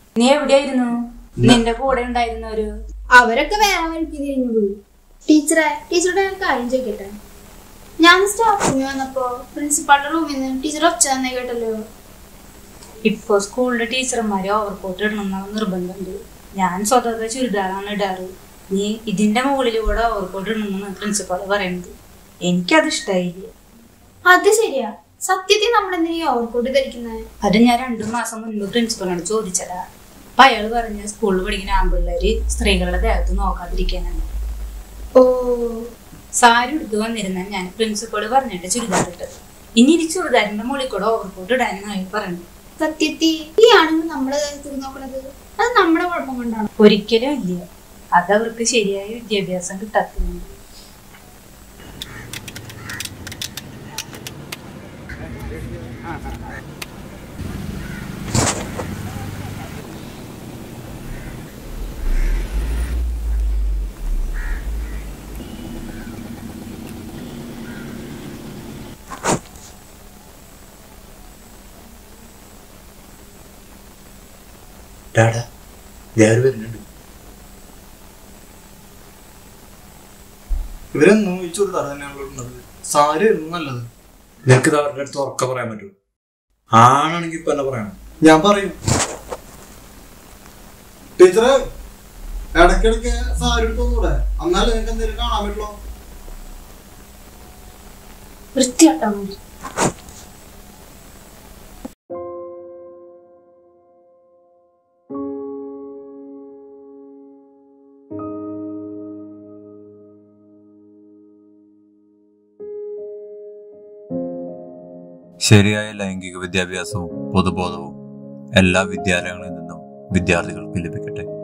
നീ എവിടെയായിരുന്നു നിന്റെ കൂടെ ഉണ്ടായിരുന്നവര് അവരൊക്കെ വേറെ വഴിക്ക് തിരിഞ്ഞു പോയി ടീച്ചറെ ടീച്ചറുടെ ഞാൻ കാര്യം ചോദിക്കട്ടെ ഞാൻ സ്റ്റാഫ് റൂമിൽ വന്നപ്പോ പ്രിൻസിപ്പാളുടെ റൂമിൽ നിന്ന് ടീച്ചർ ഒച്ച തന്നെ കേട്ടല്ലോ ഇപ്പൊ സ്കൂളിലെ ടീച്ചർമാര് ഓവർകോട്ട് ഇടണമെന്നാണ് നിർബന്ധമുണ്ട് ഞാൻ സ്വതന്ത്ര ചുരിദാറാണ് ഇടാറ് നീ ഇതിന്റെ മുകളിൽ കൂടെ ഓവർകോട്ട് ഇടണമെന്നാണ് പ്രിൻസിപ്പാൾ പറയുന്നത് എനിക്കത് ഇഷ്ടായില്ല അത് ശരിയാ സത്യത്തിൽ നമ്മൾ എന്തിനാ ഓവർകോട്ട് ധരിക്കുന്നത് അത് ഞാൻ രണ്ടു മാസം മുൻപ് പ്രിൻസിപ്പളിനോട് ചോദിച്ചതാ അപ്പൊ അയാൾ പറഞ്ഞ സ്കൂളിൽ പഠിക്കുന്ന ആൺപിള്ളേര് സ്ത്രീകളുടെ ദേഹത്ത് നോക്കാതിരിക്കാനാണ് ഓ സാരി എടുത്തു വന്നിരുന്ന ഞാൻ പ്രിൻസിപ്പള് പറഞ്ഞിട്ട് ചുരിദാർ ഇട്ടത് ഇനി ഈ ചുരിദാറിന്റെ മുകളിൽ കൂടെ ഓവർകോട്ട് ഇടാനാണ് അയാൾ പറഞ്ഞത് സത്യത്തിൽ ഈ ആണുങ്ങൾ നമ്മുടെ ദേഹത്ത് നോക്കണത് അത് നമ്മുടെ കുഴപ്പം കൊണ്ടാണ് ഒരിക്കലും ഇല്ല അതവർക്ക് ശരിയായ വിദ്യാഭ്യാസം കിട്ടാത്തതുകൊണ്ട് ഡാഡാ ഞാൻ വരുന്നുണ്ട് ഇവരെന്നും ഈ ചുരിദാർ തന്നെയാണല്ലോ ഇടുന്നത് സാരി ആയിരുന്നു നല്ലത് നിനക്ക് ഇത് അവരുടെ അടുത്ത് ഉറക്കം പറയാൻ പറ്റുമോ ആണാണെങ്കിൽ ഇപ്പൊ എന്നെ പറയണം ഞാൻ പറയും ടീച്ചറെ ഇടയ്ക്കിടയ്ക്ക് സാരി എടുത്തോന്നൂടെ എന്നാലും നിങ്ങൾക്ക് എന്തെങ്കിലും കാണാൻ പറ്റുള്ളൂ വൃത്തിയാട്ടാ മതി ശരിയായ ലൈംഗിക വിദ്യാഭ്യാസവും പൊതുബോധവും എല്ലാ വിദ്യാലയങ്ങളിൽ നിന്നും വിദ്യാർത്ഥികൾക്ക് ലഭിക്കട്ടെ